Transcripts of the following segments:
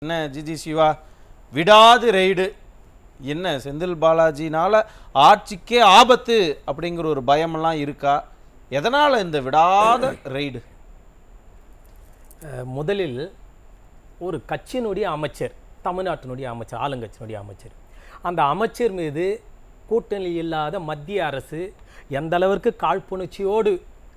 என்ன ஜிஜி சிவா விடாது ரெய்டு என்ன செந்தில் பாலாஜினால ஆட்சிக்கே ஆபத்து அப்படிங்கிற ஒரு பயமெல்லாம் இருக்கா எதனால இந்த விடாத ரெய்டு அஹ், முதலில் ஒரு கட்சியினுடைய அமைச்சர் தமிழ்நாட்டினுடைய அமைச்சர் ஆளுங்கட்சியினுடைய அமைச்சர் அந்த அமைச்சர் மீது கூட்டணி இல்லாத மத்திய அரசு எந்த அளவிற்கு காழ்ப்புணர்ச்சியோடு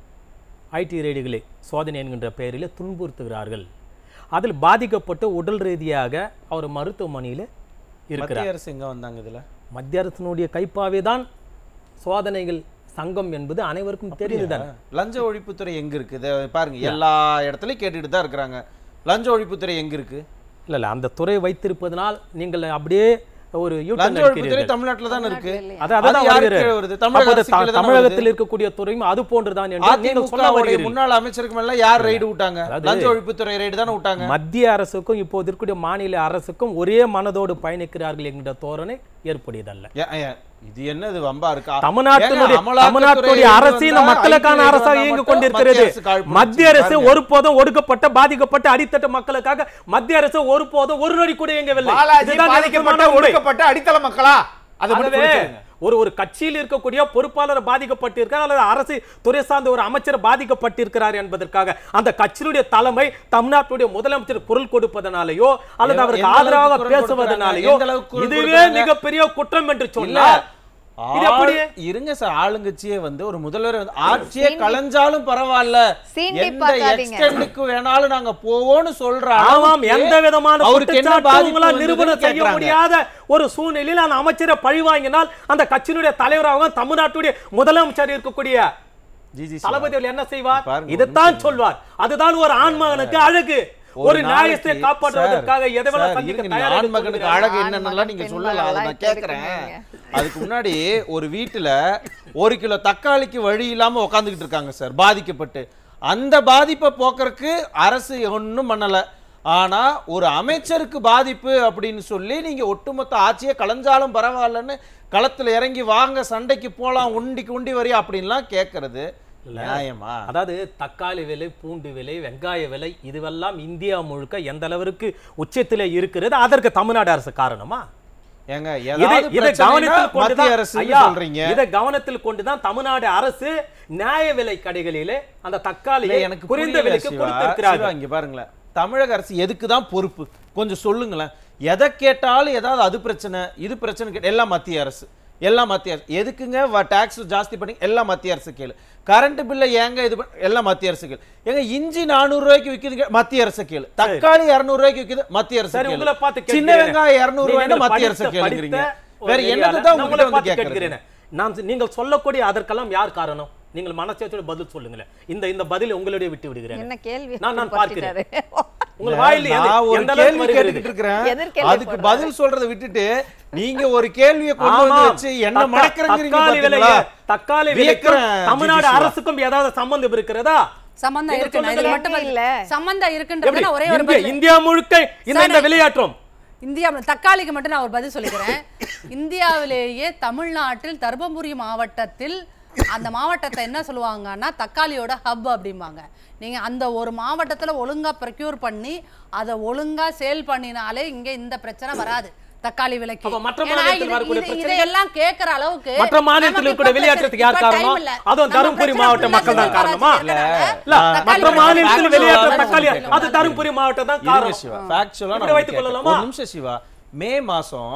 ஐடி ரெய்டுகளை சோதனை என்கின்ற பெயரில் துன்புறுத்துகிறார்கள் அதில் பாதிக்கப்பட்டு உடல் ரீதியாக அவர் மருத்துவமனையில் இருக்கிறார் மத்திய அரசு எங்க வந்தாங்க இதுல மத்திய அரசினுடைய கைப்பாவே தான் சோதனைகள் சங்கம் என்பது அனைவருக்கும் தெரிந்துதான் லஞ்ச ஒழிப்புத்துறை எங்க இருக்கு இதை பாருங்க எல்லா இடத்துலயும் கேட்டுட்டு தான் இருக்கிறாங்க லஞ்ச ஒழிப்புத்துறை எங்க இருக்கு இல்ல இல்ல அந்த துறை வைத்திருப்பதனால் நீங்கள் அப்படியே ஒரு யூட்டன் லஞ்ச ஒழிப்புத்துறை எடுக்கிறீர்கள் தமிழ்நாட்டுல தானே இருக்கு அது அதுதான் அது யாருக்கு வருகிறது. கீழே வருது? தமிழக அப்போது அரசு கீழே த- தானே தமிழகத்தில் இருக்கக்கூடிய துறையும் அது போன்றுதான் என்று நீங்கள் சொல்ல அதிமுக வருகிறீர்கள் முன்னாள் அமைச்சருக்கு மேல யார் ரைடு விட்டாங்க அதாவது- லஞ்ச ஒழிப்புத்துறை ரைடு தானே விட்டாங்க மத்திய அரசுக்கும் இப்போது இருக்கக்கூடிய மாநில அரசுக்கும் ஒரே மனதோடு பயணிக்கிறார்கள் என்கிற தோரணை ஏற்புடையதல்ல ஏ- ஏ, இது என்ன இது வம்பா இருக்கா தமிழ்நாட்டினுடைய ஏங்க, அமலாக்கத்துறை தமிழ்நாட்டுடைய raid அரசு இந்த வந்தா, மக்களுக்கான IT அரசாக raid இயங்கிக் வந்தா கொண்டிருக்கிறது மத்திய அரசு காழ்ப்புணர்ச்சி. மத்திய அரசு பாருங்க. ஒருபோதும் ஒடுக்கப்பட்ட பாதிக்கப்பட்ட அடித்தட்ட மக்களுக்காக மத்திய அரசு ஒருபோதும் ஒரு நொடி கூட இயங்கவில்லை பாலாஜி இதுதான் பாதிக்கப்பட்ட நிதர்சனமான உண்மை. ஒடுக்கப்பட்ட அடித்தள மக்களா அது மட்டும் ஆகவே, புரிஞ்சுக்கங்க. ஒரு ஒரு கட்சியில் இருக்கக்கூடிய பொறுப்பாளர் பாதிக்கப்பட்டிருக்கார் அல்லது அரசு துறை சார்ந்த ஒரு அமைச்சர் பாதிக்கப்பட்டிருக்கிறார் என்பதற்காக அந்த கட்சியினுடைய தலைமை தமிழ்நாட்டுடைய முதலமைச்சர் குரல் கொடுப்பதனாலேயோ அல்லது எந்த- அவருக்கு எந்த ஆதரவாக அளவுக்கு குரல் பேசுவதனாலேயோ கொடுக்கறாங்க? எந்த அளவுக்கு குரல் இதுவே கொடுக்கறாங்க? மிகப்பெரிய குற்றம் என்று இல்ல சொன்னார் இது எப்படி? ஆள்- இருங்க சார் ஆளுங்கட்சியே வந்து ஒரு முதல்வர் வந்து ஆட்சியே கலைஞ்சாலும் பரவாயில்ல சீண்டி எந்த பார்க்காதீங்க. எக்ஸ்டெண்டுக்கு வேணாலும் நாங்க போவோம்னு சொல்ற ஆமாம் அளவுக்கு எந்த விதமான அவருக்கு என்ன குற்றச்சாட்டும் பாதிப்பு உங்களால் வந்ததுன்னு நிரூபணம் செய்ய கேக்குறாங்க. முடியாத ஒரு சூழ்நிலையில் அந்த அமைச்சரை பழி வாங்கினால் அந்த கட்சியினுடைய தலைவராக தமிழ்நாட்டுடைய முதலமைச்சர் இருக்கக்கூடிய ஜிஜி சிவா. தளபதி அவர்கள் என்ன செய்வார் பாருங்க, இதைத்தான் சொல்வார் அதுதான் ஒரு ஆண்மகனுக்கு அழகு ஒரு நியாயத்தை நாளைக்கு- காப்பாற்றுவதற்காக சார், எதை வேணா சார், சந்திக்க இருங்க, தயாராக ஆண்மகனுக்கு இருக்கிறார். அழகு ஆண்மகன், என்னன்னெல்லாம் நீங்க பெண் சொல்லலாம் அதை மகளா நான் இப்ப கேட்கிறேன் இருக்குங்க. அதுக்கு முன்னாடி ஒரு வீட்டுல ஒரு கிலோ தக்காளிக்கு வழி இல்லாம உட்காந்துக்கிட்டு இருக்காங்க சார் பாதிக்கப்பட்டு அந்த பாதிப்பை போக்குறதுக்கு அரசு ஒண்ணும் பண்ணல ஆனா ஒரு அமைச்சருக்கு பாதிப்பு அப்படின்னு சொல்லி நீங்க ஒட்டுமொத்த ஆட்சியை கலைஞ்சாலும் பரவாயில்லன்னு களத்துல இறங்கி வாங்க சண்டைக்கு போலாம் உண்டிக்கு உண்டி வரி அப்படின்லாம் கேட்கறது நியாயமா அதாவது தக்காளி விலை பூண்டு விலை வெங்காய விலை இதுவெல்லாம் இந்தியா முழுக்க எந்த அளவிற்கு உச்சத்திலே இருக்கிறது அதற்கு தமிழ்நாடு அரசு காரணமா ஏங்க இதை ஏதாவது இதை பிரச்சனைனா கவனத்தில் மத்திய கொண்டுதான் அரசு ஐயா, சொல்றீங்க இதை கவனத்தில் கொண்டுதான் தமிழ்நாடு அரசு நியாய விலை கடைகளிலே அந்த இல்ல, தக்காளியை எனக்கு குறைந்த புரியல விலைக்கு சிவா. சிவா, கொடுத்திருக்கிறார்கள் இங்க பாருங்களேன் தமிழக அரசு எதுக்கு தான் பொறுப்பு கொஞ்சம் சொல்லுங்களேன் எதை கேட்டாலும் ஏதாவது அது பிரச்சனை இது பிரச்சனை கேட்ட எல்லாம் மத்திய அரசு எல்லாம் மத்திய அரசு எதுக்குங்க டாக்ஸ் ஜாஸ்தி பண்ணி எல்லாம் மத்திய அரசு கேளு கரண்ட் பில்லை ஏங்க இது பண்ண- எல்லாம் மத்திய அரசு கேளு ஏங்க இஞ்சி நானூறு ரூபாய்க்கு விக்குதுங்க மத்திய அரசு கேளு தக்காளி இருநூறு ரூபாய்க்கு விக்குது மத்திய அரசு சரி கேளு உங்களை பார்த்து சின்ன கேட்கிறேன். வெங்காயம் இருநூறு ரூபாய்னா நீங்கள் மத்திய அரசு படித்த- கேளுங்கிறீங்க படித்த ஒரு வேற நெறியாளர். என்னத்தை தான் நான் உங்ககிட்ட உங்களை வந்து பார்த்து கேட்கறது கேட்கிறேன் நான் நீங்கள் சொல்லக்கூடிய அதற்கெல்லாம் யார் காரணம் நீங்கள் மனசாட்சியோட பதில் சொல்லுங்களேன் இந்த இந்த பதில் உங்களுடைய விட்டு விடுகிறேன் என்ன கேள்வி நான் நான் படுத்திட்டாரு? உங்கள் வாயில் எது- நான் ஒரு எந்த அளவுக்கு கேள்வி வருகிறது? கேட்டுக்கிட்டு இருக்கிறேன் எதிர்கேள்வி அதுக்கு போடுறாரு. பதில் சொல்றதை விட்டுட்டு நீங்க ஒரு கேள்வியை கொண்டு வந்து ஆமாம். வச்சு என்ன தக்கா- மடக்கிறீங்க தக்காளி விலைக்கு தக்காளி விலைக்கும் வியக்கிறேன், தமிழ்நாடு ஜிஜி சிவா. அரசுக்கும் ஏதாவது சம்பந்தம் இருக்கிறதா சம்பந்தம் நீங்க இருக்கு நான் இதுல சொல்லுங்களேன். மட்டும் பதில் இல்ல. சம்பந்தம் எப்படி? இருக்குன்றது ஒரே ஒரு இந்தியா- பதில். இந்தியா முழுக்க இந்த சார், இந்த விளையாட்டுறோம் இந்தியா தக்காளிக்கு மட்டும் நான் ஒரு பதில் சொல்லிக்கிறேன் இந்தியாவிலேயே தமிழ்நாட்டில் தர்மபுரி மாவட்டத்தில் அந்த மாவட்டத்தை என்ன சொல்லுவாங்கன்னா தக்காளியோட ஹப் அப்படிம்பாங்க நீங்க அந்த ஒரு மாவட்டத்துல ஒழுங்கா ப்ரொக்யூர் பண்ணி அதை ஒழுங்கா சேல் பண்ணினாலே இங்க இந்த பிரச்சனை வராது தக்காளி விலைக்கு அப்ப மற்ற ஏன்னா மாநிலத்தில் இது- வரக்கூடிய இது- பிரச்சனை- இதையெல்லாம் கேட்கிற அளவுக்கு மற்ற மாநிலத்தில் நமக்கு இருக்கிற இப்ப விளையாட்டுறதுக்கு யார் பிரச்சனை- காரணம்? இப்ப time இல்ல. அதுவும் நம்ம தருமபுரி பிரச்சனை மாவட்ட full-ஆ மக்கள் தான் சிவகாசி காரணமா? இருக்கிறதுனால இல்ல தக்காளி மற்ற விலை மாநிலத்தில் factual-ஆ விளையாட்டு தான் தக்காளி சொல்லுங்க. அது தருமபுரி மாவட்டம் தான் இருங்க காரணம் சிவா ஃபேக்சுவலா இப்படி நான் வைத்துக் கேட்கிறேன். கொள்ளலாமா? ஒரு நிமிஷம் சிவா மே மாசம்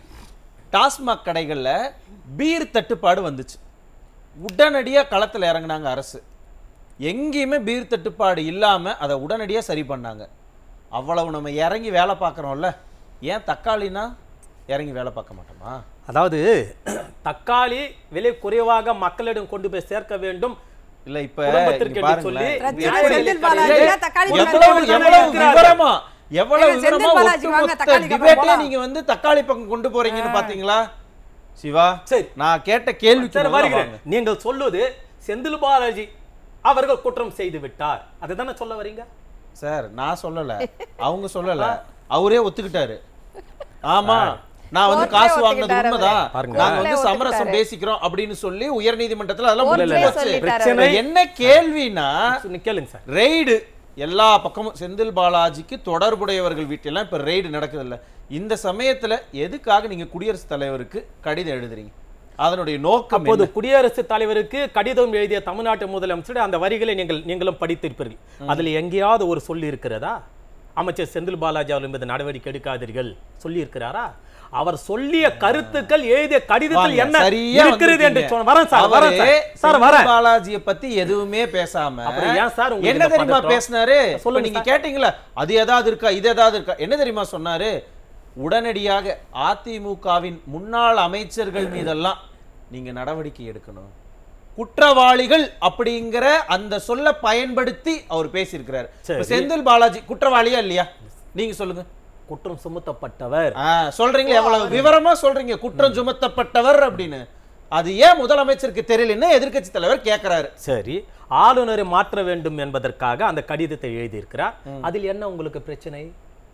டாஸ்மாக் கடைகள்ல பீர் தட்டுப்பாடு வந்துச்சு உடனடியா களத்துல இறங்குனாங்க அரசு எங்கேயுமே பீர் தட்டுப்பாடு இல்லாம அதை உடனடியா சரி பண்ணாங்க அவ்வளவு நம்ம இறங்கி வேலை பார்க்கறோம்ல ஏன் தக்காளினா இறங்கி வேலை பார்க்க மாட்டோமா அதாவது தக்காளி விலை குறைவாக மக்களிடம் கொண்டு போய் சேர்க்க வேண்டும் இல்ல இப்ப குடும்பத்திற்கு இங்க என்று சொல்லி பாருங்களேன் பிரச்சனை நியாய செந்தில் விலைக் பாலாஜி கடையிலே தான் தக்காளி ஒரு எவ்வளவு விலை எவ்வளவு இருக்கிறார்கள். விவரமா எவ்வளவு ஏங்க, செந்தில் விவரமா பாலாஜி வாங்க, ஒட்டுமொத்த தக்காளிக்கு அப்புறம் டிபேட்டே போலாம். நீங்க வந்து தக்காளி பக்கம் கொண்டு போறீங்கன்னு பாத்தீங்களா சிவா சரி. நான் கேட்ட கேள்விக்கு சரி முதல்ல வருகிறேன் வாங்க. நீங்கள் சொல்லுவது செந்தில் பாலாஜி அவர்கள் குற்றம் செய்து விட்டார் அதுதானே சொல்ல வரீங்க சார் நான் சொல்லல அவங்க சொல்லல அவரே ஒத்துக்கிட்டாரு ஆமா நான் வந்து கோர்ட்லயே காசு வாங்கினது ஒத்துக்கிட்டாரு உண்மைதான் பாருங்க. நாங்க வந்து கோர்ட்லயே சமரசம் ஒத்துக்கிட்டாரு. பேசிக்கிறோம் அப்படின்னு சொல்லி உயர் நீதிமன்றத்துல அதெல்லாம் கோர்ட்லயே முடிஞ்சு போச்சு சொல்லிட்டாரு பிரச்சனை என்ன கேள்வினா சொல்லி கேளுங்க சார் ரெய்டு எல்லா பக்கமும் செந்தில் பாலாஜிக்கு தொடர்புடையவர்கள் வீட்டிலலாம் இப்ப ரெய்டு நடக்குதுல்ல இந்த சமயத்துல எதுக்காக நீங்க குடியரசுத் தலைவருக்கு கடிதம் எழுதுறீங்க அதனுடைய நோக்கம் அப்போது என்ன? குடியரசுத் தலைவருக்கு கடிதம் எழுதிய தமிழ்நாட்டு முதலமைச்சர் அந்த வரிகளை நீங்கள் நீங்களும் படித்திருப்பீர்கள் அதில் எங்கேயாவது ஒரு சொல்லி இருக்கிறதா அமைச்சர் செந்தில் பாலாஜி அவர்கள் மீது நடவடிக்கை எடுக்காதீர்கள் சொல்லி இருக்கிறாரா அவர் சொல்லிய கருத்துக்கள் எழுதிய கடிதத்தில் வாங்க, என்ன சரியா இருக்கிறது என்று வந்திருக்கீங்க. சொன்ன வரேன் சார் வரேன் அவரே சார் சார் செந்தில் வரேன் பாலாஜியை பத்தி எதுவுமே பேசாம அப்புறம் ஏன் சார் உங்களுக்கு என்ன இந்த தெரியுமா பதட்டம்? பேசினாரு இப்ப சொல்லுங்க நீங்க சார். கேட்டீங்களா அது ஏதாவது இருக்கா இது ஏதாவது இருக்கா என்ன தெரியுமா சொன்னாரு உடனடியாக அதிமுகவின் முன்னாள் அமைச்சர்கள் மீதெல்லாம் நீங்க நடவடிக்கை எடுக்கணும் குற்றவாளிகள் அப்படிங்கிற அந்த சொல்ல பயன்படுத்தி அவர் பேசியிருக்கிறார் இப்ப சரி. செந்தில் பாலாஜி குற்றவாளியா இல்லையா நீங்க சொல்லுங்க குற்றம் சுமத்தப்பட்டவர் ஆ, சொல்றீங்களே எவ்வளவு விவரமா சொல்றீங்க குற்றம் சுமத்தப்பட்டவர் அப்படின்னு அது ஏன் முதலமைச்சருக்கு தெரியலன்னு எதிர்க்கட்சி தலைவர் கேக்குறாரு சரி ஆளுநரை மாற்ற வேண்டும் என்பதற்காக அந்த கடிதத்தை எழுதியிருக்கிறார் அதில் என்ன உங்களுக்கு பிரச்சனை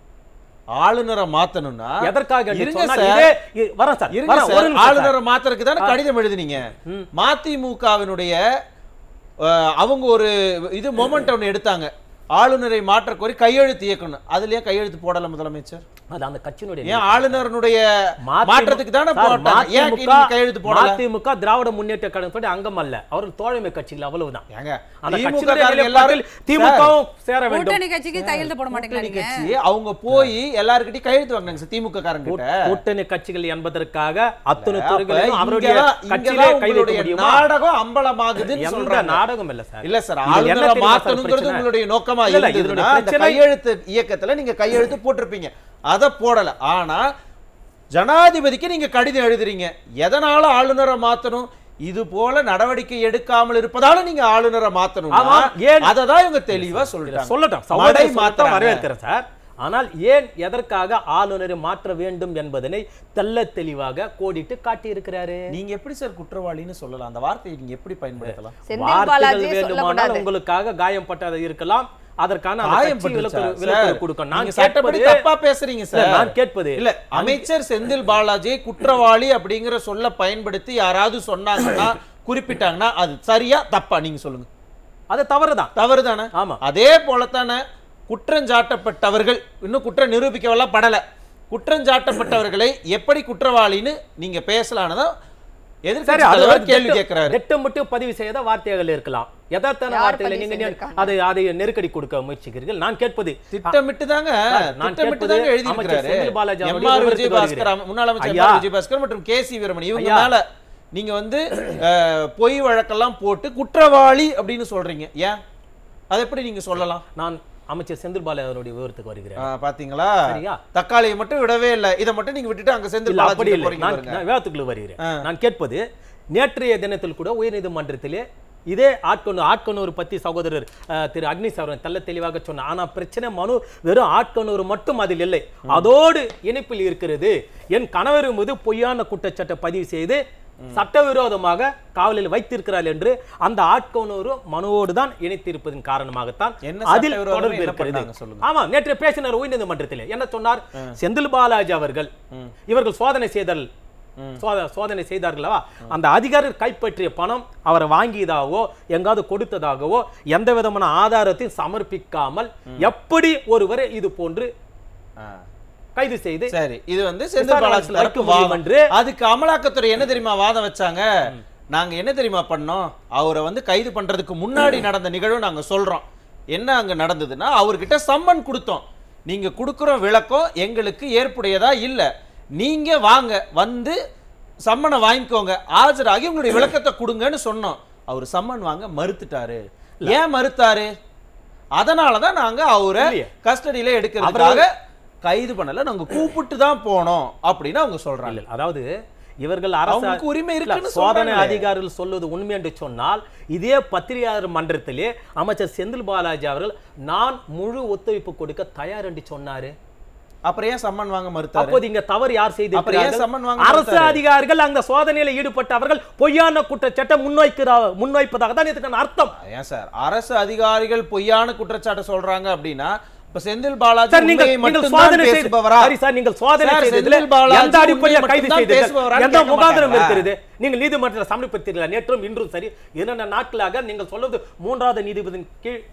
ஆளுநரை மாத்தணும்னா எதற்காக என்று இருங்க சொன்னால் சார். இதே இ- வரேன் சார் இருங்க வரேன், ஒரு சார் நிமிஷம் சார். ஆளுநரை மாத்துறதுக்கு தானே கடிதம் எழுதுனீங்க மதிமுகவினுடைய அஹ், அவங்க ஒரு இது மொமெண்ட் ஒன்று எடுத்தாங்க ஆளுநரை மாற்ற கோரி கையெழுத்து இயக்கணும் அதுலயே கையெழுத்து போடல முதலமைச்சர் அது அந்த கட்சியினுடைய ஏன் ஆளுநருடைய மதிமு- மாற்றத்துக்கு தானே சார், போட்டாங்க ஏன் மதிமுக நீங்க கையெழுத்து போடல மதிமுக திராவிட முன்னேற்ற கழகத்தோட அங்கம் அல்ல அவர்கள் தோழமை கட்சிகள் அவ்வளவுதான் ஏங்க அந்த திமுக கட்சியினுடைய காரங்க எல்லாரும் நிலைப்பாட்டில் திமுகவும் சேர வேண்டும் கூட்டணி கட்சிக்கு கையெழுத்து போட மாட்டேங்கிறீங்க கூட்டணி கட்சி அவங்க போய் எல்லார்கிட்டயும் கையெழுத்து வாங்கினாங்க சார் திமுக காரங்க கிட்ட கூட்டணி கட்சிகள் என்பதற்காக அத்தனை அப்ப துறைகளிலும் அவருடைய இங்கதான் கட்சியிலே இங்கதான் கை வைக்க உங்களுடைய முடியுமா நாடகம் அம்பலமாகுதுன்னு எந்த சொல்றாங்க நாடகம் இல்ல சார் இல்ல சார் இதுல என்ன ஆளுநரை தெரியுமா சார் மாத்தணுங்கிறது பிரச்சனை? உங்களுடைய நோக்கமா இல்ல, இல்ல, இருந்ததுன்னா இதனுடைய அந்த பிரச்சனை- கையெழுத்து இயக்கத்துல நீங்க கையெழுத்து போட்டிருப்பீங்க அத போடல ஆனா ஜனாதிபதிக்கு நீங்க கடிதம் எழுதுறீங்க எதனால ஆளுநரை மாத்தணும் இது போல நடவடிக்கை எடுக்காமல் இருப்பதால நீங்க ஆளுநரை மாத்தணும் ஆமா, ஏன்? அததான் இவங்க தெளிவா இல்ல, சொல்லிட்டாங்க சொல்லட்டும் மடை சகோதரி மாற்ற மாத்துறாங்க. வரவேற்கிறேன் சார் ஆனால் ஏன் எதற்காக ஆளுநரை மாற்ற வேண்டும் என்பதனை தெள்ள தெளிவாக கோடிட்டு காட்டியிருக்கிறாரு நீங்க எப்படி சார் குற்றவாளின்னு சொல்லலாம் அந்த வார்த்தையை நீங்க எப்படி பயன்படுத்தலாம் செந்தில் வார்த்தைகள் பாலாஜியே வேண்டுமானால் சொல்லக்கூடாது உங்களுக்காக காயம்பட்டது இருக்கலாம் அதற்கான அந்த காயம் கட்சி விலக்கு பட்டுச்சா? விலக்கு சார், கொடுக்கும் நீங்க நான் சட்டப்படி கேட்பது தப்பா பேசுறீங்க இல்ல, சார் நான் கேட்பது இல்ல அமைச்சர் செந்தில் பாலாஜியை குற்றவாளி அப்படிங்கிற சொல்ல பயன்படுத்தி யாராவது சொன்னாங்கன்னா குறிப்பிட்டாங்கன்னா அது சரியா தப்பா நீங்க சொல்லுங்க அது தவறுதான் தவறுதானே ஆமா அதே போலத்தானே குற்றஞ்சாட்டப்பட்டவர்கள் இன்னும் குற்றம் நிரூபிக்கவெல்லாம் படல குற்றஞ்சாட்டப்பட்டவர்களை எப்படி குற்றவாளின்னு நீங்க பேசலான்னு சரி எதிர்க்கட்சி அது தலைவர் ஒரு கேள்வி திட்டம்- கேட்கிறாரு திட்டமிட்டு பதிவு செய்த வார்த்தைகள் இருக்கலாம் யதார்த்தமான யார் வார்த்தைகளை பதிவு நீங்க செய்திருக்காங்க? அதை அதை நெருக்கடி கொடுக்க முயற்சிக்கிறீர்கள் நான் கேட்பது திட்டமிட்டு தாங்க நான் திட்டமிட்டு கேட்பது தாங்க எழுதி அமைச்சர் இருக்கிறாரு செந்தில் பாலாஜி அவருடைய எம்ஆர் விவரத்துக்கு விஜயபாஸ்கர் வருகிறேன். முன்னாள் அமைச்சர் ஐயா. எம்ஆர் விஜயபாஸ்கர் மற்றும் கே சி வீரமணி இவங்க ஐயா. மேல நீங்க வந்து அஹ், பொய் வழக்கெல்லாம் போட்டு குற்றவாளி அப்படின்னு சொல்றீங்க ஏன் அதை எப்படி நீங்க சொல்லலாம் நான் அமைச்சர் செந்தில் பாலாஜி அவருடைய விவரத்துக்கு வருகிறேன் ஆ, பாத்தீங்களா சரியா? தக்காளியை மட்டும் விடவே இல்ல இதை மட்டும் நீங்க விட்டுட்டு அங்க செந்தில் இல்ல அப்படி பாலாஜி இல்லை போறீங்க நான் பாருங்க நான் விவாதத்துக்குள்ள வருகிறேன் ஆ. நான் கேட்பது நேற்றைய தினத்தில் கூட உயர்நீதிமன்றத்திலே இதே ஆட்கொண்டு ஆட்கொணூர் பத்தி சகோதரர் அஹ், திரு அக்னிஸ் அவர்கள் தெள்ள தெளிவாக சொன்னார் ஆனா பிரச்சனை மனு வெறும் ஆட்கொணூர் மட்டும் அதில் இல்லை அதோடு இணைப்பில் இருக்கிறது என் கணவர் மீது பொய்யான குற்றச்சாட்டை பதிவு செய்து சட்டவிரோதமாக காவலில் வைத்திருக்கிறார் என்று அந்த ஆட்கொணூர் மனுவோடு தான் இணைத்திருப்பதன் காரணமாகத்தான் என்ன அதில் சட்டவிரோதமா தொடர்பு என்ன இருக்கிறது பண்ணாங்க சொல்லுங்க. ஆமா நேற்று பேசினார் உயர்நீதிமன்றத்திலே என்ன சொன்னார் செந்தில் பாலாஜி அவர்கள் இவர்கள் சோதனை செய்தல் சோத- சோதனை செய்தார்களா அந்த அதிகாரிகள் கைப்பற்றிய பணம் அவரை வாங்கியதாகவோ எங்காவது கொடுத்ததாகவோ எந்த விதமான ஆதாரத்தையும் சமர்ப்பிக்காமல் எப்படி ஒருவரை இது போன்று ஆ. கைது செய்து சரி இது வந்து செந்தில் விசாரணை பாலாஜி வைக்க தரப்பு முடியும் வாதம் என்று அதுக்கு அமலாக்கத்துறை என்ன தெரியுமா வாதம் வச்சாங்க நாங்க என்ன தெரியுமா பண்ணோம் அவரை வந்து கைது பண்றதுக்கு முன்னாடி நடந்த நிகழ்வு நாங்க சொல்றோம் என்ன அங்க நடந்ததுன்னா அவர்கிட்ட சம்மன் கொடுத்தோம் நீங்க கொடுக்குற விளக்கம் எங்களுக்கு ஏற்புடையதா இல்ல நீங்க வாங்க வந்து சம்மனை வாங்கிக்கோங்க ஆஜராகி உங்களுடைய விளக்கத்தை கொடுங்கன்னு சொன்னோம் அவர் சம்மன் வாங்க மறுத்துட்டாரு ஏன் மறுத்தாரு அதனால தான் நாங்க அவரை இல்லையே. கஸ்டடியில எடுக்கிறதுக்காக கைது பண்ணல நாங்க கூப்பிட்டு தான் போனோம் அப்படின்னு அவங்க சொல்றாங்க இல்லை, அதாவது இவர்கள் அரசு அவங்களுக்கு உரிமை இருக்குன்னு இல்ல, சோதனை சொல்றாங்களே. அதிகாரிகள் சொல்வது உண்மை என்று சொன்னால் இதே பத்திரிகையாளர் மன்றத்திலே அமைச்சர் செந்தில் பாலாஜி அவர்கள் நான் முழு ஒத்துழைப்பு கொடுக்க தயார் என்று சொன்னாரு அப்புறம் ஏன் சம்மன் வாங்க மறுத்தாரு அப்போது இங்க தவறு யார் அப்புறம் ஏன் சம்மன் செய்திருக்கிறார்கள் வாங்க அரசு மறுத்தாரு? அதிகாரிகள் அந்த சோதனையில ஈடுபட்டவர்கள் பொய்யான குற்றச்சாட்டை முன்வைக்கிறா முன்வைப்பதாக தான் இதுக்கான அர்த்தம் ஏன் சார் அரசு அதிகாரிகள் பொய்யான குற்றச்சாட்டை சொல்றாங்க அப்படின்னா இப்ப செந்தில் பாலாஜி சார் நீங்கள் உண்மையை நீங்கள் மட்டும்தான் சோதனை செய்து பேசுபவரா சரி சார் நீங்கள் சோதனை சார், செய்ததில் செந்தில் பாலாஜி எந்த அடிப்படையில் உண்மையை கைது மட்டும்தான் செய்தீர்கள் பேசுபவரான்னு எந்த கேட்க முகாந்திரம் மாட்டாங்களா? இருக்கிறது நீங்கள் நீதிமன்றத்தில் சமர்ப்பித்தீர்களா நேற்றும் இன்றும் சரி என்னென்ன நாட்களாக நீங்கள் சொல்வது மூன்றாவது நீதிபதியின் கீழ்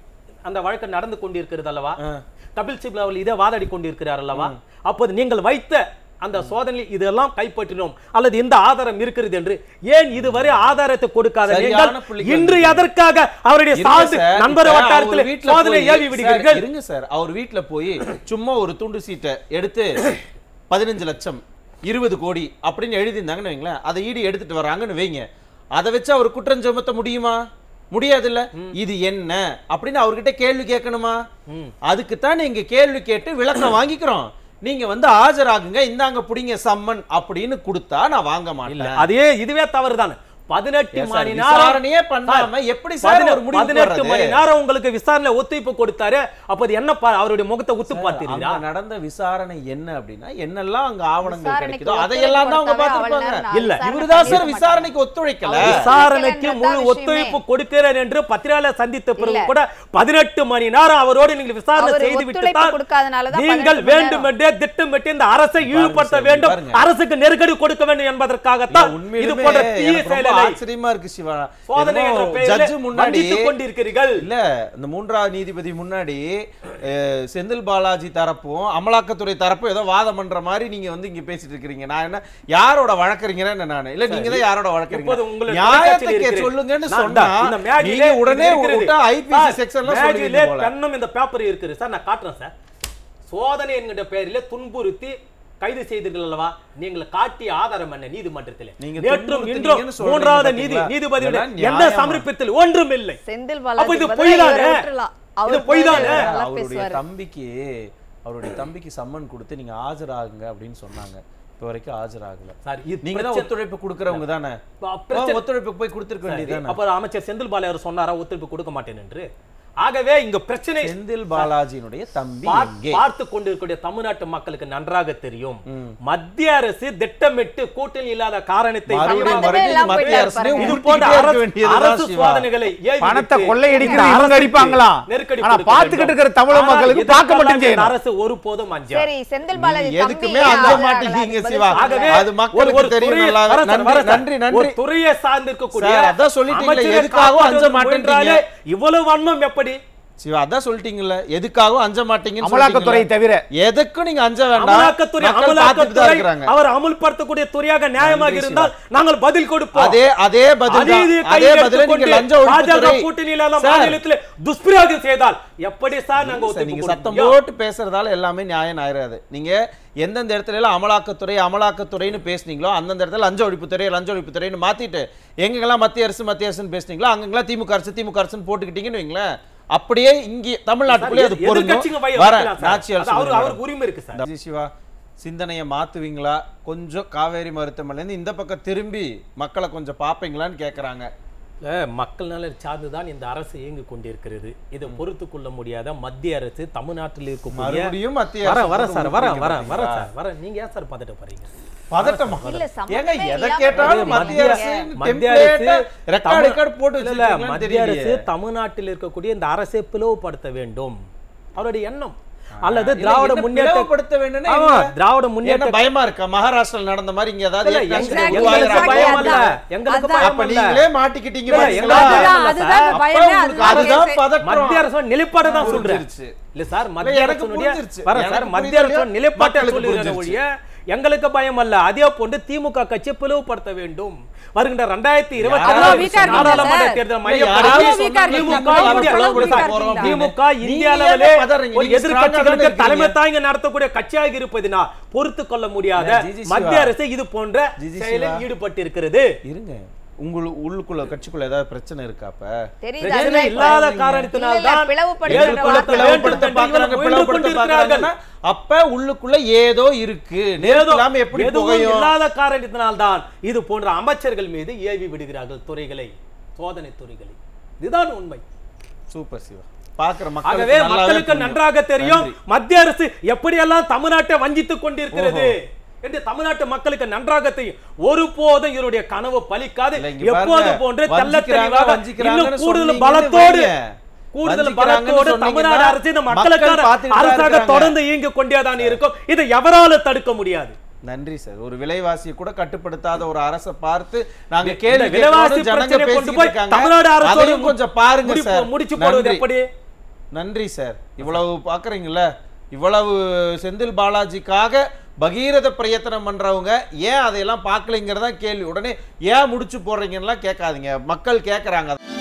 அந்த வழக்கு நடந்து கொண்டிருக்கிறது அல்லவா கபில் சிபல் அவர்கள் இதே வாதாடி கொண்டிருக்கிறார் அல்லவா அப்போது நீங்கள் வைத்த அந்த சோதனையில் இதெல்லாம் கைப்பற்றினோம் அல்லது இந்த ஆதாரம் இருக்கிறது என்று ஏன் இதுவரை ஆதாரத்தை கொடுக்காத சரியான நீங்கள் புள்ளிக்கு இன்று வந்தீங்க. எதற்காக அவருடைய இருங்க சார்ந்து சார், நண்பர் இப்ப வட்டாரத்தில் அவர் வீட்ல சோதனை போய்- ஏவி விடுகிறீர்கள் சார், இருங்க சார் அவர் வீட்ல போய் சும்மா ஒரு துண்டு சீட்டை எடுத்து பதினஞ்சு லட்சம் இருபது கோடி அப்படின்னு எழுதியிருந்தாங்கன்னு வைங்களேன் அதை ஈடு எடுத்துட்டு வராங்கன்னு வைங்க அதை வச்சு அவர் குற்றம் சுமத்த முடியுமா முடியாதுல்ல இது என்ன அப்படின்னு அவர்கிட்ட கேள்வி கேட்கணுமா அதுக்கு தான் நீங்க கேள்வி கேட்டு விளக்கம் வாங்கிக்கிறோம் நீங்க வந்து ஆஜராகுங்க இந்தாங்க புடிங்க சம்மன் அப்படின்னு கொடுத்தா நான் வாங்க இல்ல மாட்டேன் அதே இதுவே தவறுதானே பதினெட்டு ஏன் சார், மணி நேரம் விசாரணையே பண்ணாம எப்படி சார் பதினெ- ஒரு முடிவுக்கு பதினெட்டு வர்றது? மணி நேரம் உங்களுக்கு விசாரணை ஒத்துழைப்பு கொடுத்தாரு அப்ப அது என்ன பா- அவருடைய முகத்தை உத்து அங்க பார்த்தீங்களா நடந்த விசாரணை என்ன அப்படின்னா என்னெல்லாம் அங்க ஆவணங்கள் விசாரணைக்கு கிடைக்குதோ ஒத்துழைப்பு அதையெல்லாம் தான் அவங்க கொடுத்தாவே அவ்வளவு பார்த்திருப்பாங்க நேரம் இல்ல விசாரணை இவருதான் சார் பண்ணிருக்க விசாரணைக்கு ஒத்துழைக்கல அவர் விசாரணைக்கு கேட்கலன்றதுதான் முழு விஷயமே. ஒத்துழைப்பு கொடுக்கிறேன் என்று பத்திரிகையாளர் சந்தித்த பிறகு இல்ல. கூட பதினெட்டு மணி நேரம் அவரோடு நீங்கள் விசாரணை அவர் செய்து விட்டு ஒத்துழைப்பு தான் கொடுக்காதனாலதான் நீங்கள் 18 மணி நேரம். வேண்டுமென்றே திட்டமிட்டு இந்த அரசை இழிவுபடுத்த சார், வேண்டும் பாருங்க. அரசுக்கு நெருக்கடி கொடுக்க வேண்டும் என்பதற்காகத்தான் இது உண்மையிலுமே போன்ற தீய எனக்கு ரொம்ப செயல்களை ஆச்சரியமா இருக்கு சிவா சோதனை என்ற என்னமோ பெயரில் ஜட்ஜு முன்னாடி வஞ்சித்துக் கொண்டிருக்கிறீர்கள் இல்ல இந்த மூன்றாவது நீதிபதி முன்னாடி அஹ், செந்தில் பாலாஜி தரப்பும் அமலாக்கத்துறை தரப்பும் ஏதோ வாதம் பண்ற மாதிரி நீங்க வந்து இங்க பேசிட்டு இருக்கீங்க நான் என்ன யாரோட வழக்கறிஞரேன்னு நானு இல்ல நீங்க தான் யாரோட இப்போது உங்களுடைய வழக்கறிஞர் தொலைக்காட்சியில் நியாயத்தை இருக்கிறது. சொல்லுங்கன்னு நான் சொன்னா தான் இந்த மேஜிலே நீங்க உடனே இது இருக்கிறது. விட்டா ஐபிசி சார், செக்ஷன்ல மேஜிலே சொல்லுவீங்க போல பெண்ணும் இந்த பேப்பர் இருக்குது சார் நான் காட்டுறேன் சார் சோதனை என்கிற பெயரிலே துன்புறுத்தி கைது செய்தீர்கள் அல்லவா நீங்கள் காட்டிய ஆதாரம் என்ன நீதிமன்றத்தில் நீங்க நேற்றும் இன்றும் துன்புறுத்துனீங்கன்னு சொல்றீங்க மூன்றாவது நீதி பாத்தீங்களா? நீதிபதியுடைய இதெல்லாம் எந்த நியாயமா? சமர்ப்பத்தில் ஒன்றும் இல்லை செந்தில் அப்ப இது பாலாஜி பொய் பதிலா தானே? இவரை விட்டுறலாம். இது அவர் பொய் பதிலா தானே? இவர் நல்லா அவருடைய பேசுவாரு. தம்பிக்கு அவருடைய தம்பிக்கு சம்மன் கொடுத்து நீங்க ஆஜராகுங்க அப்படின்னு சொன்னாங்க இப்ப வரைக்கும் ஆஜராகல சார் இது நீங்க தான் பிரச்சனை- ஒத்துழைப்பு கொடுக்கறவங்க தானே பிரச்சனை- ஒத்துழைப்பு போய் கொடுத்துருக்க வேண்டியதானே அப்ப அமைச்சர் செந்தில் பாலாஜி சொன்னாரா ஒத்துழைப்பு கொடுக்க மாட்டேன் என்று ஆகவே இங்க பிரச்சனை செந்தில் பாலாஜியினுடைய தம்பி பார்- எங்கே பார்த்து கொண்டிருக்கக்கூடிய தமிழ்நாட்டு மக்களுக்கு நன்றாக தெரியும் மத்திய அரசு திட்டமிட்டு கூட்டணி இல்லாத காரணத்தை மறுபடியும் மையமாக சம்பந்தமே மறுபடியும் எல்லாம் மத்திய போயிட்டாரு அரசே பாருங்க. இது உருட்டிக்கிட்டே போன்ற இருக்க அரசு வேண்டியதுதான் அரசு சிவா. சோதனைகளை ஏவி பணத்தை விட்டு கொள்ளையடிக்கிறது இந்த இவங்க அரசுக்கு அடிப்பாங்களாம். நெருக்கடி ஆனா கொடுக்க பார்த்துக்கிட்டு வேண்டும். இருக்கிற தமிழ் ஆனால் மக்களுக்கு இதற்கெல்லாம் பார்க்க மட்டும் இந்த செய்யணும். அரசு ஒருபோதும் அஞ்சாது சரி செந்தில் பாலாஜி நீங்க தம்பி எதுக்குமே ஏன் அஞ்ச ஆஜராகல? மாட்டேங்கிறீங்க அதுக்கு சிவா. பதில் ஆகவே சொல்லுங்க. அது மக்களுக்கு ஒரு- ஒரு தெரியும் துறையை- நல்லா. வரேன் சார், நன்றி, வரேன் சார். நன்றி, நன்றி. ஒரு துறையை சார்ந்திருக்கக்கூடிய சார், அதான் சொல்லிட்டீங்களே, அமைச்சரை எதுக்காகவும் அஞ்ச காப்பாற்றுவது மாட்டேன்றீங்க. முயன்றாலே இவ்வளவு வன்மம் எப்படி சிவா அதான் சொல்லிட்டீங்கல்ல எதுக்காகவும் அஞ்ச மாட்டீங்கன்னு அமலாக்கத்துறை சொல்லிட்டீங்கல்ல. தவிர எதுக்கும் நீங்க அஞ்ச வேண்டாம் அமலாக்கத்துறை மக்கள் பார்த்துட்டு தான் அமலாக்கத்துறை இருக்கிறாங்க அவர் அமுல்படுத்தக்கூடிய துறையாக நியாயமாக நன்றி, இருந்தால் நாங்கள் பதில் கொடுப்போம் அதே அதே பதில் அதே தான். இது அதே கையில் பதில நீங்க எடுத்துக்கொண்டு லஞ்ச பாஜக ஒழிப்புத்துறை கூட்டணியில எல்லாம் சார், மாநிலத்தில் துஷ்பிரயோகம் செய்தால் எப்படி சார் நாங்க சார், ஒத்துழைப்பு நீங்க கொடுக்க சத்தம் முடியும்? போட்டு பேசுறதால எல்லாமே நியாயம் ஆயிராது நீங்க எந்தெந்த இடத்துல எல்லாம் அமலாக்கத்துறை அமலாக்கத்துறைன்னு பேசுனீங்களோ அந்தந்த இடத்துல லஞ்ச ஒழிப்புத்துறை லஞ்ச ஒழிப்புத்துறைன்னு மாத்திட்டு எங்கெல்லாம் மத்திய அரசு மத்திய அரசுன்னு பேசுனீங்களோ அங்கெல்லாம் திமுக அரசு திமுக அரசுன்னு போட்டுக்கிட்டீங்கன்னு வைங்களேன் அப்படியே இங்கே தமிழ்நாட்டுக்குள்ளே அது சார், எதிர்க்கட்சிங்க பொருந்தும் வை- வர வைக்கலாம் சார். நாச்சியார் அது அவரு- சொல்லுங்க. அவருக்கு உரிமை இருக்கு சார் ஜி சிவா சிந்தனையை மாத்துவீங்களா கொஞ்சம் காவேரி மருத்துவமனையிலேருந்து இந்த பக்கம் திரும்பி மக்களை கொஞ்சம் பார்ப்பீங்களான்னு கேட்குறாங்க இல்ல, மக்கள் நலன் சார்ந்துதான் இந்த அரசு இயங்கிக் கொண்டிருக்கிறது இதை பொறுத்து கொள்ள முடியாத மத்திய அரசு தமிழ்நாட்டில் இருக்கக்கூடிய மறுபடியும் மத்திய வர அரசு வர போட்டு சார் வர உருட்டிங்க வர வர பாத்தீங்களா? சார் வர நீங்க ஏன் சார் பதட்ட போறீங்க பதட்டமா இல்ல, சம்மந்தமே ஏங்க எதை இல்லாம கேட்டாலும் பேசுறீங்க. மத்திய அரசு மத்திய அரசு ரெக்கார்டு தமிழ்- ரெக்கார்டு போட்டு இல்ல, இல்ல, வச்சிருக்கீங்களான்னு மத்திய அரசு தெரியலையே. தமிழ்நாட்டில் இருக்கக்கூடிய இந்த அரசை பிளவுபடுத்த வேண்டும் அவருடைய எண்ணம் அல்லது இல்ல, திராவிட என்ன முன்னேற்ற பிளவுபடுத்த வேண்டும்னா ஆமா, என்ன? திராவிட என்ன முன்னேற்ற பயமா இருக்கா மகாராஷ்டிரா நடந்த மாதிரி இங்க ஏதாவது இல்ல, ஏற்கனவே எங்க- Exactly, எங்களுக்கு உருவாகிறாங்க. பயம் அல்ல அதான். எங்களுக்கு அதான். பயம் அப்ப அல்ல நீங்களே மாட்டிக்கிட்டீங்க இல்ல, பாத்தீங்களா? எங்களுக்கு பயம் அதுதான், இல்ல அதுதான் சார். அப்ப பயமே, உங்களுக்கு அதுதான் அதுதான் கேஸ். பதட்டம். மத்திய அரசு நிலைப்பாட்டை தான் சொல்றேன் புரிஞ்சிருச்சு. இல்ல சார் இல்ல, மத்திய எனக்கு அரசுடைய புரிஞ்சிருச்சு. வர எனக்கு சார் மத்திய புரியுது அரசு நிலைப்பாட்டை மக்களுக்கு சொல்லுகிற புரிஞ்சிருச்சு. ஒழிய எங்களுக்கு பயம் அல்ல அதே போன்று திமுக கட்சியை பிளவுபடுத்த வேண்டும் வருகின்ற ரெண்டாயிரத்தி இருபத்தி யாராவது ஆறு weak ஆ இருக்கீங்க நாடாளுமன்ற சார். தேர்தல் யாராவது மையப்படுத்தி weak ஆ இருக்கீங்க. திமுக அவ்வளவு இந்தியா- weak ஆ இருக்கீங்க. திமுக நீங்க இந்திய ஏன் அளவிலே பதறீங்க? ஒரு நீங்க strong ஆ தானே எதிர்க்கட்சிகளுக்கு இருக்கீங்க. தலைமை தாங்கி நடத்தக்கூடிய கட்சியாக இருப்பதினால் பொறுத்து கொள்ள முடியாத இல்ல, ஜிஜி சிவா. மத்திய அரசு இது போன்ற ஜிஜி செயலில் சிவா. ஈடுபட்டிருக்கிறது இருங்க உங்களு உள்ளுக்குள்ள கட்சிக்குள்ள ஏதாவது பிரச்சனை இருக்கா அப்ப தெரியுது, பிரச்சனை அதுதான் இல்லாத இப்ப- காரணத்தினால் இல்ல, தான் பிளவுபடுத்துகிற ஏற்படுத்த வார்த்தை. வேண்டும் பிளவுபடுத்த என்று பார்க்கறாங்க, இவர்கள் முயன்று பிளவுபடுத்த கொண்டிருக்கிறார்கள். பார்க்கறாங்கன்னா, அப்ப உள்ளுக்குள்ள ஏதோ இருக்கு நேரத்து ஏதோ இல்லாம எப்படி எதுவும் புகையும் இல்லாத காரணத்தினால் தான் இது போன்ற அமைச்சர்கள் மீது ஏவி விடுகிறார்கள் துறைகளை சோதனை துறைகளை இதுதான் உண்மை சூப்பர் சிவா பாக்குற ஆகவே மக்களுக்கு மக்களுக்கு நன்றாக தெரியும் நன்றி. மத்திய அரசு எப்படியெல்லாம் தமிழ்நாட்டை வஞ்சித்துக் கொண்டிருக்கிறது என்று தமிழ்நாட்டு மக்களுக்கு நன்றாக தெரியும் ஒருபோதும் இவருடைய கனவு பலிக்காது இல்ல, இங்க எப்போது பாருங்க, போன்று தெள்ள வஞ்சிக்கிறாங்க, தெளிவாக வஞ்சிக்கிறாங்கன்னு இன்னும் கூடுதல் சொன்னீங்கன்னு பலத்தோடு வைங்க. கூடுதல் வஞ்சிக்கிறாங்கன்னு பலத்தோடு சொன்னீங்கன்னா தமிழ்நாடு அரசு இந்த மக்கள் மக்களுக்கான பார்த்துட்டு தான் அரசாக இருக்காங்க. தொடர்ந்து இயங்கிக் கொண்டேதான் இருக்கும் இதை எவரால தடுக்க முடியாது நன்றி சார் ஒரு விலைவாசியை கூட கட்டுப்படுத்தாத ஒரு அரசை பார்த்து நாங்க இந்த கேள்வி விலைவாசி கேட்கணும், ஜனங்க பிரச்சனையை கொண்டு பேசிட்டு போய் இருக்காங்க தமிழ்நாடு அரசோடு அதையும் கொஞ்சம் பாருங்க முடிப்பு- சார் முடிச்சு போடுவது நன்றி. எப்படி நன்றி சார் இவ்வளவு பார்க்குறீங்கள இவ்வளவு செந்தில் பாலாஜிக்காக பகீரத பிரயத்தனம் பண்றவங்க ஏன் அதையெல்லாம் பார்க்கலைங்கிறதா கேள்வி உடனே ஏன் முடிச்சு போடுறீங்கன்னுலாம் கேட்காதீங்க மக்கள் கேட்குறாங்க